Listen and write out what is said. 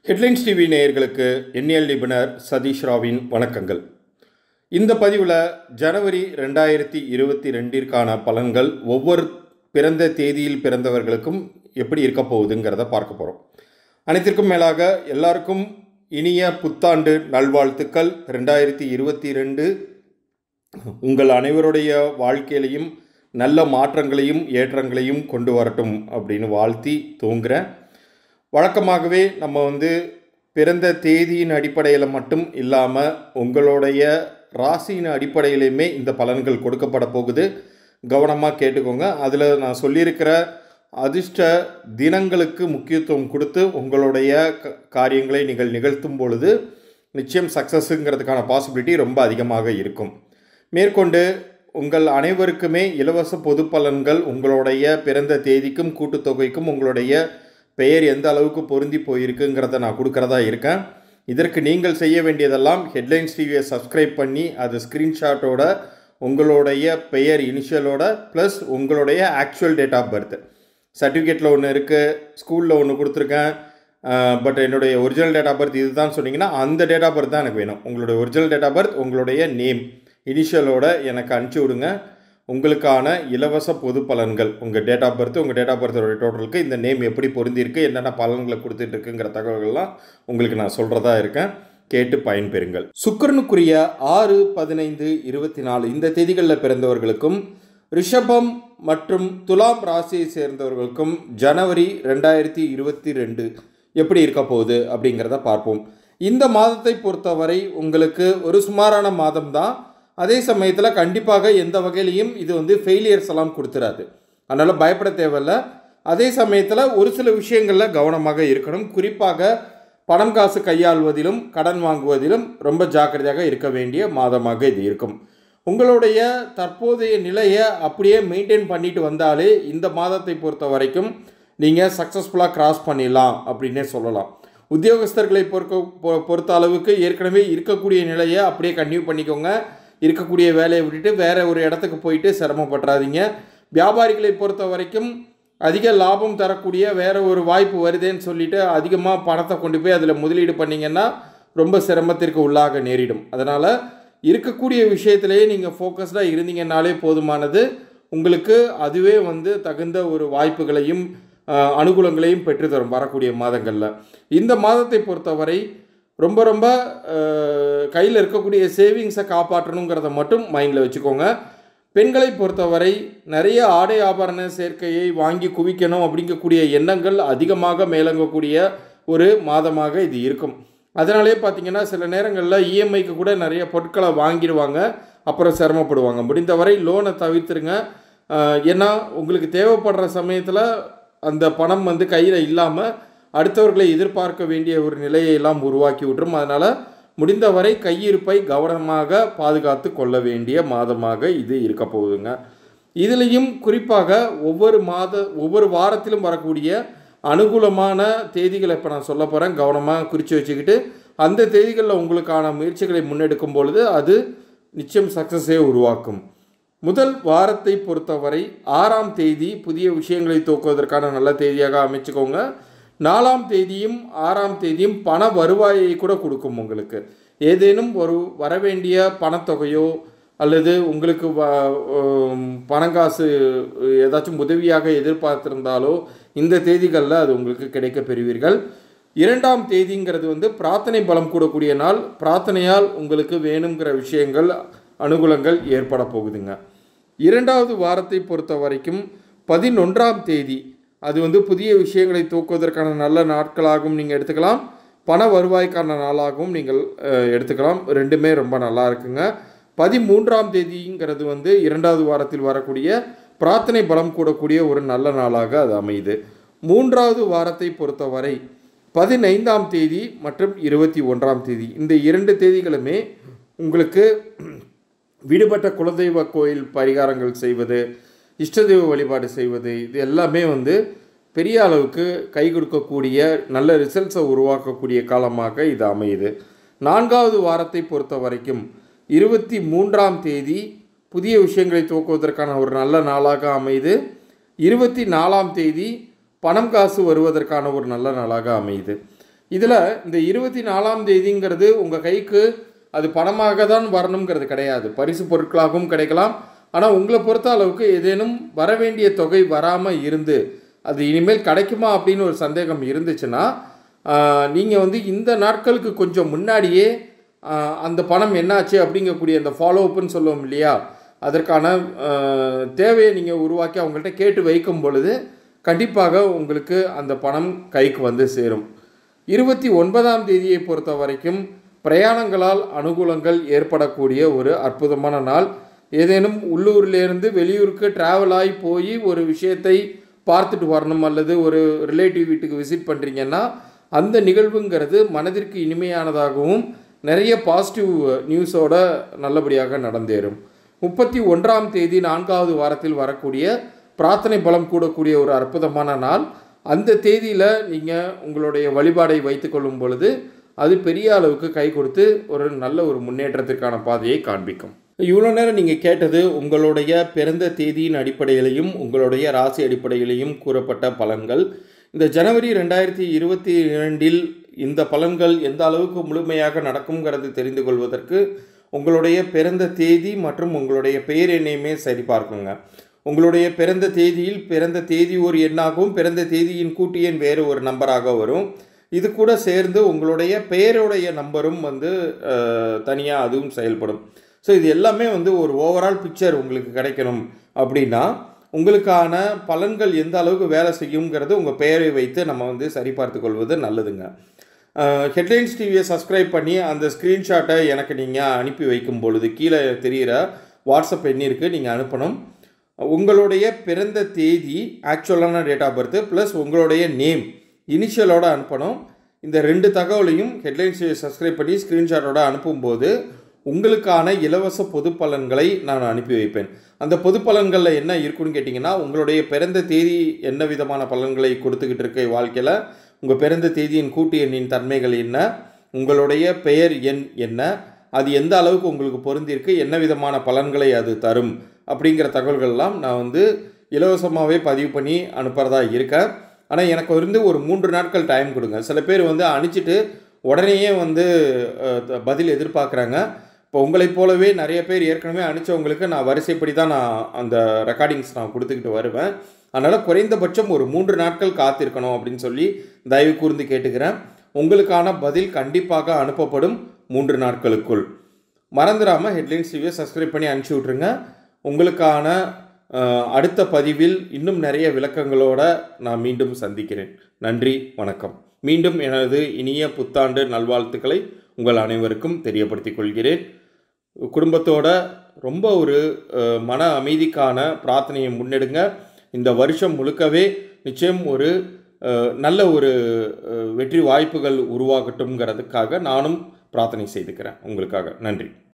headlines TV நேயர்களுக்கு எண்ணியல் நிபுணர் சதீஷ் ராவின் வணக்கங்கள் இந்த பதிவில் ஜனவரி ரெண்டாயிரத்தி இருபத்தி ரெண்டிற்கான பலன்கள் ஒவ்வொரு பிறந்த தேதியில் பிறந்தவர்களுக்கும் எப்படி இருக்க போகுதுங்கிறத பார்க்க போகிறோம் அனைத்திற்கும் மேலாக எல்லாருக்கும் இனிய புத்தாண்டு நல்வாழ்த்துக்கள் ரெண்டாயிரத்தி இருபத்தி ரெண்டு உங்கள் அனைவருடைய வாழ்க்கையிலையும் நல்ல மாற்றங்களையும் ஏற்றங்களையும் கொண்டு வரட்டும் அப்படின்னு வாழ்த்தி தூங்குறேன் வழக்கமாகவே நம்ம வந்து பிறந்த தேதியின் அடிப்படையில் மட்டும் இல்லாமல் உங்களுடைய ராசியின் அடிப்படையிலையுமே இந்த பலன்கள் கொடுக்கப்பட போகுது கவனமாக கேட்டுக்கோங்க அதில் நான் சொல்லியிருக்கிற அதிர்ஷ்ட தினங்களுக்கு முக்கியத்துவம் கொடுத்து உங்களுடைய க காரியங்களை நீங்கள் நிகழ்த்தும் பொழுது நிச்சயம் சக்ஸஸுங்கிறதுக்கான பாசிபிலிட்டி ரொம்ப அதிகமாக இருக்கும் மேற்கொண்டு உங்கள் அனைவருக்குமே இலவச பொது பலன்கள் உங்களுடைய பிறந்த தேதிக்கும் கூட்டுத்தொகைக்கும் உங்களுடைய பெயர் எந்த அளவுக்கு பொருந்தி போயிருக்குங்கிறத நான் கொடுக்குறதா இருக்கேன் இதற்கு நீங்கள் செய்ய வேண்டியதெல்லாம் ஹெட்லைன்ஸ் டிவியை சப்ஸ்கிரைப் பண்ணி அது ஸ்க்ரீன்ஷாட்டோட உங்களுடைய பெயர் இனிஷியலோட ப்ளஸ் உங்களுடைய ஆக்சுவல் டேட் ஆஃப் பர்த் சர்டிஃபிகேட்டில் ஒன்று இருக்குது ஸ்கூலில் ஒன்று கொடுத்துருக்கேன் பட் என்னுடைய ஒரிஜினல் டேட் ஆஃப் பர்த் இதுதான் சொன்னீங்கன்னா அந்த டேட் ஆஃப் பர்த் தான் எனக்கு வேணும் உங்களுடைய ஒரிஜினல் டேட் ஆஃப் பர்த் உங்களுடைய நேம் இனிஷியலோட எனக்கு அனுப்பிச்சி விடுங்க உங்களுக்கான இலவச பொது பலன்கள் உங்கள் டேட் ஆஃப் பர்த் உங்கள் டேட் ஆஃப் பர்த்தோட டோட்டலுக்கு இந்த நேம் எப்படி பொருந்திருக்கு என்னென்ன பலன்களை கொடுத்துட்ருக்குங்கிற தகவல்கள்லாம் உங்களுக்கு நான் சொல்கிறதா இருக்கேன் கேட்டு பயன்பெறுங்கள் சுக்கரனுக்குரிய ஆறு பதினைந்து இருபத்தி நாலு இந்த தேதிகளில் பிறந்தவர்களுக்கும் ரிஷபம் மற்றும் துலாம் ராசியை சேர்ந்தவர்களுக்கும் ஜனவரி ரெண்டாயிரத்தி இருபத்தி ரெண்டு எப்படி இருக்க போகுது அப்படிங்கிறத பார்ப்போம் இந்த மாதத்தை பொறுத்தவரை உங்களுக்கு ஒரு சுமாரான மாதம் தான் அதே சமயத்தில் கண்டிப்பாக எந்த வகையிலையும் இது வந்து ஃபெயிலியர்ஸ் எல்லாம் கொடுத்துறாது அதனால் பயப்பட தேவையில்ல அதே சமயத்தில் ஒரு சில விஷயங்களில் கவனமாக இருக்கணும் குறிப்பாக பணம் காசு கையாள்வதிலும் கடன் வாங்குவதிலும் ரொம்ப ஜாக்கிரதையாக இருக்க வேண்டிய மாதமாக இது இருக்கும் உங்களுடைய தற்போதைய நிலையை அப்படியே மெயின்டைன் பண்ணிட்டு வந்தாலே இந்த மாதத்தை பொறுத்த வரைக்கும் நீங்கள் சக்ஸஸ்ஃபுல்லாக கிராஸ் பண்ணிடலாம் அப்படின்னே சொல்லலாம் உத்தியோகஸ்தர்களை பொறுக்க பொறுத்த அளவுக்கு ஏற்கனவே இருக்கக்கூடிய நிலையை அப்படியே கன்டினியூ பண்ணிக்கோங்க இருக்கக்கூடிய வேலையை விட்டுட்டு வேறு ஒரு இடத்துக்கு போயிட்டு சிரமப்பட்டுறாதீங்க வியாபாரிகளை பொறுத்த வரைக்கும் அதிக லாபம் தரக்கூடிய வேறு ஒரு வாய்ப்பு வருதேன்னு சொல்லிட்டு அதிகமாக பணத்தை கொண்டு போய் அதில் முதலீடு பண்ணிங்கன்னா ரொம்ப சிரமத்திற்கு உள்ளாக நேரிடும் அதனால் இருக்கக்கூடிய விஷயத்திலேயே நீங்கள் ஃபோக்கஸ்டாக இருந்தீங்கன்னாலே போதுமானது உங்களுக்கு அதுவே வந்து தகுந்த ஒரு வாய்ப்புகளையும் அனுகூலங்களையும் பெற்றுத்தரும் வரக்கூடிய மாதங்களில் இந்த மாதத்தை பொறுத்தவரை ரொம்ப ரொம்ப கையில் இருக்கக்கூடிய சேவிங்ஸை காப்பாற்றணுங்கிறத மட்டும் மைண்டில் வச்சுக்கோங்க பெண்களை பொறுத்தவரை நிறைய ஆடை ஆபரண சேர்க்கையை வாங்கி குவிக்கணும் அப்படிங்கக்கூடிய எண்ணங்கள் அதிகமாக மேலங்கக்கூடிய ஒரு மாதமாக இது இருக்கும் அதனாலே பார்த்தீங்கன்னா சில நேரங்களில் இஎம்ஐக்கு கூட நிறைய பொருட்களை வாங்கிடுவாங்க அப்புறம் சிரமப்படுவாங்க முடிந்தவரை லோனை தவிர்த்துருங்க ஏன்னா உங்களுக்கு தேவைப்படுற சமயத்தில் அந்த பணம் வந்து கையில் இல்லாமல் அடுத்தவர்களை எதிர்பார்க்க வேண்டிய ஒரு நிலையை எல்லாம் உருவாக்கி விட்டுரும் அதனால் முடிந்தவரை கையிருப்பை கவனமாக பாதுகாத்து கொள்ள வேண்டிய மாதமாக இது இருக்க போகுதுங்க இதுலேயும் குறிப்பாக ஒவ்வொரு மாத ஒவ்வொரு வாரத்திலும் வரக்கூடிய அனுகூலமான தேதிகளை இப்போ நான் சொல்ல போகிறேன் கவனமாக குறித்து வச்சுக்கிட்டு அந்த தேதிகளில் உங்களுக்கான முயற்சிகளை முன்னெடுக்கும் பொழுது அது நிச்சயம் சக்ஸஸே உருவாக்கும் முதல் வாரத்தை பொறுத்தவரை ஆறாம் தேதி புதிய விஷயங்களை தூக்குவதற்கான நல்ல தேதியாக அமைச்சுக்கோங்க நாலாம் தேதியும் ஆறாம் தேதியும் பண வருவாயை கூட கொடுக்கும் உங்களுக்கு ஏதேனும் ஒரு வரவேண்டிய பணத்தொகையோ அல்லது உங்களுக்கு வ பணங்காசு ஏதாச்சும் உதவியாக எதிர்பார்த்திருந்தாலோ இந்த தேதிகளில் அது உங்களுக்கு கிடைக்க பெறுவீர்கள் இரண்டாம் தேதிங்கிறது வந்து பிரார்த்தனை பலம் கூடக்கூடிய நாள் பிரார்த்தனையால் உங்களுக்கு வேணுங்கிற விஷயங்கள் அனுகூலங்கள் ஏற்பட போகுதுங்க இரண்டாவது வாரத்தை பொறுத்த வரைக்கும் பதினொன்றாம் தேதி அது வந்து புதிய விஷயங்களை தூக்குவதற்கான நல்ல நாட்களாகவும் நீங்கள் எடுத்துக்கலாம் பண வருவாய்க்கான நாளாகவும் நீங்கள் எடுத்துக்கலாம் ரெண்டுமே ரொம்ப நல்லா இருக்குங்க பதிமூன்றாம் தேதிங்கிறது வந்து இரண்டாவது வாரத்தில் வரக்கூடிய பிரார்த்தனை பலம் கூடக்கூடிய ஒரு நல்ல நாளாக அது அமையுது மூன்றாவது வாரத்தை பொறுத்தவரை பதினைந்தாம் தேதி மற்றும் இருபத்தி ஒன்றாம் தேதி இந்த இரண்டு தேதிகளுமே உங்களுக்கு விடுபட்ட குலதெய்வ கோயில் பரிகாரங்கள் செய்வது இஷ்டதெய்வ வழிபாடு செய்வது இது எல்லாமே வந்து பெரிய அளவுக்கு கை கொடுக்கக்கூடிய நல்ல ரிசல்ட்ஸை உருவாக்கக்கூடிய காலமாக இது அமையுது நான்காவது வாரத்தை பொறுத்த வரைக்கும் இருபத்தி மூன்றாம் தேதி புதிய விஷயங்களை துவக்குவதற்கான ஒரு நல்ல நாளாக அமையுது இருபத்தி நாலாம் தேதி பணம் காசு வருவதற்கான ஒரு நல்ல நாளாக அமையுது இதில் இந்த இருபத்தி நாலாம் தேதிங்கிறது உங்கள் கைக்கு அது பணமாக தான் வரணுங்கிறது கிடையாது பரிசு பொருட்களாகவும் கிடைக்கலாம் ஆனால் உங்களை பொறுத்த அளவுக்கு ஏதேனும் வர வேண்டிய தொகை வராமல் இருந்து அது இனிமேல் கிடைக்குமா அப்படின்னு ஒரு சந்தேகம் இருந்துச்சுன்னா நீங்கள் வந்து இந்த நாட்களுக்கு கொஞ்சம் முன்னாடியே ஆஹ், அந்த பணம் என்னாச்சு அப்படிங்கக்கூடிய அந்த ஃபாலோ அப்னு சொல்லுவோம் இல்லையா அதற்கான ஆஹ், தேவையை நீங்கள் உருவாக்கி அவங்கள்ட்ட கேட்டு வைக்கும் பொழுது கண்டிப்பாக உங்களுக்கு அந்த பணம் கைக்கு வந்து சேரும் இருபத்தி ஒன்பதாம் தேதியை பொறுத்த வரைக்கும் பிரயாணங்களால் அனுகூலங்கள் ஏற்படக்கூடிய ஒரு அற்புதமான நாள் ஏதேனும் உள்ளூர்லேருந்து வெளியூருக்கு ட்ராவல் ஆகி போய் ஒரு விஷயத்தை பார்த்துட்டு வரணும் அல்லது ஒரு ரிலேட்டிவ் வீட்டுக்கு விசிட் பண்ணுறீங்கன்னா அந்த நிகழ்வுங்கிறது மனதிற்கு இனிமையானதாகவும் நிறைய பாசிட்டிவ் நியூஸோட நல்லபடியாக நடந்தேறும் முப்பத்தி ஒன்றாம் தேதி நான்காவது வாரத்தில் வரக்கூடிய பிரார்த்தனை பலம் கூடக்கூடிய ஒரு அற்புதமான நாள் அந்த தேதியில் நீங்கள் உங்களுடைய வழிபாடை வைத்துக்கொள்ளும் பொழுது அது பெரிய அளவுக்கு கை கொடுத்து ஒரு நல்ல ஒரு முன்னேற்றத்திற்கான பாதையை காண்பிக்கும் இவ்வளோ நேரம் நீங்கள் கேட்டது உங்களுடைய பிறந்த தேதியின் அடிப்படையிலையும் உங்களுடைய ராசி அடிப்படையிலையும் கூறப்பட்ட பலன்கள் இந்த ஜனவரி ரெண்டாயிரத்தி இருபத்தி இரண்டில் இந்த பலன்கள் எந்த அளவுக்கு முழுமையாக நடக்குங்கிறது தெரிந்து கொள்வதற்கு உங்களுடைய பிறந்த தேதி மற்றும் உங்களுடைய பெயர் எண்ணையுமே சரிபார்க்குங்க உங்களுடைய பிறந்த தேதியில் பிறந்த தேதி ஒரு எண்ணாகவும் பிறந்த தேதியின் கூட்டு எண் வேறு ஒரு நம்பராக வரும் இது கூட சேர்ந்து உங்களுடைய பெயருடைய நம்பரும் வந்து தனியாக அதுவும் செயல்படும் ஸோ இது எல்லாமே வந்து ஒரு ஓவரால் பிக்சர் உங்களுக்கு கிடைக்கணும் அப்படின்னா உங்களுக்கான பலன்கள் எந்த அளவுக்கு வேலை செய்யுங்கிறது உங்கள் பெயரை வைத்து நம்ம வந்து சரிபார்த்து கொள்வது நல்லதுங்க ஹெட்லைன்ஸ் டிவியை சப்ஸ்கிரைப் பண்ணி அந்த ஸ்க்ரீன்ஷாட்டை எனக்கு நீங்கள் அனுப்பி வைக்கும் பொழுது கீழே தெரிகிற வாட்ஸ்அப் எண்ணிற்கு நீங்கள் அனுப்பணும் உங்களுடைய பிறந்த தேதி ஆக்சுவலான டேட் ஆஃப் பர்த் ப்ளஸ் உங்களுடைய நேம் இனிஷியலோட அனுப்பணும் இந்த ரெண்டு தகவலையும் ஹெட்லைன்ஸ் சப்ஸ்கிரைப் பண்ணி ஸ்க்ரீன்ஷாட்டோட அனுப்பும்போது உங்களுக்கான இலவச பொது பலன்களை நான் அனுப்பி வைப்பேன் அந்த பொது பலன்களில் என்ன இருக்குன்னு கேட்டிங்கன்னா உங்களுடைய பிறந்த தேதி என்ன விதமான பலன்களை கொடுத்துக்கிட்டு இருக்க வாழ்க்கையில் உங்கள் பிறந்த தேதியின் கூட்டு எண்ணின் தன்மைகள் என்ன உங்களுடைய பெயர் எண் என்ன அது எந்த அளவுக்கு உங்களுக்கு பொருந்திருக்கு என்ன விதமான பலன்களை அது தரும் அப்படிங்கிற தகவல்கள்லாம் நான் வந்து இலவசமாகவே பதிவு பண்ணி அனுப்புகிறதா இருக்கேன் ஆனால் எனக்கு வந்து ஒரு மூன்று நாட்கள் டைம் கொடுங்க சில பேர் வந்து அனுப்பிச்சிட்டு உடனேயே வந்து அஹ், பதில் எதிர்பார்க்குறாங்க இப்போ உங்களைப் போலவே நிறைய பேர் ஏற்கனவே அனுப்பிச்சவங்களுக்கு நான் வரிசைப்படி தான் நான் அந்த ரெக்கார்டிங்ஸ் நான் கொடுத்துக்கிட்டு வருவேன் அதனால் குறைந்தபட்சம் ஒரு மூன்று நாட்கள் காத்திருக்கணும் அப்படின்னு சொல்லி தயவு கூர்ந்து கேட்டுக்கிறேன் உங்களுக்கான பதில் கண்டிப்பாக அனுப்பப்படும் மூன்று நாட்களுக்குள் மறந்துடாமல் ஹெட்லைன்ஸ் டிவியை சப்ஸ்கிரைப் பண்ணி அனுப்பிச்சி விட்ருங்க உங்களுக்கான அஹ், அடுத்த பதிவில் இன்னும் நிறைய விளக்கங்களோட நான் மீண்டும் சந்திக்கிறேன் நன்றி வணக்கம் மீண்டும் எனது இனிய புத்தாண்டு நல்வாழ்த்துக்களை உங்கள் அனைவருக்கும் தெரியப்படுத்திக் கொள்கிறேன் குடும்பத்தோட ரொம்ப ஒரு அஹ், மன அமைதிக்கான பிரார்த்தனையை முன்னெடுங்க இந்த வருஷம் முழுக்கவே நிச்சயம் ஒரு அஹ், நல்ல ஒரு அஹ், வெற்றி வாய்ப்புகள் உருவாகட்டும்ங்கிறதுக்காக நானும் பிரார்த்தனை செய்துக்கிறேன் உங்களுக்காக நன்றி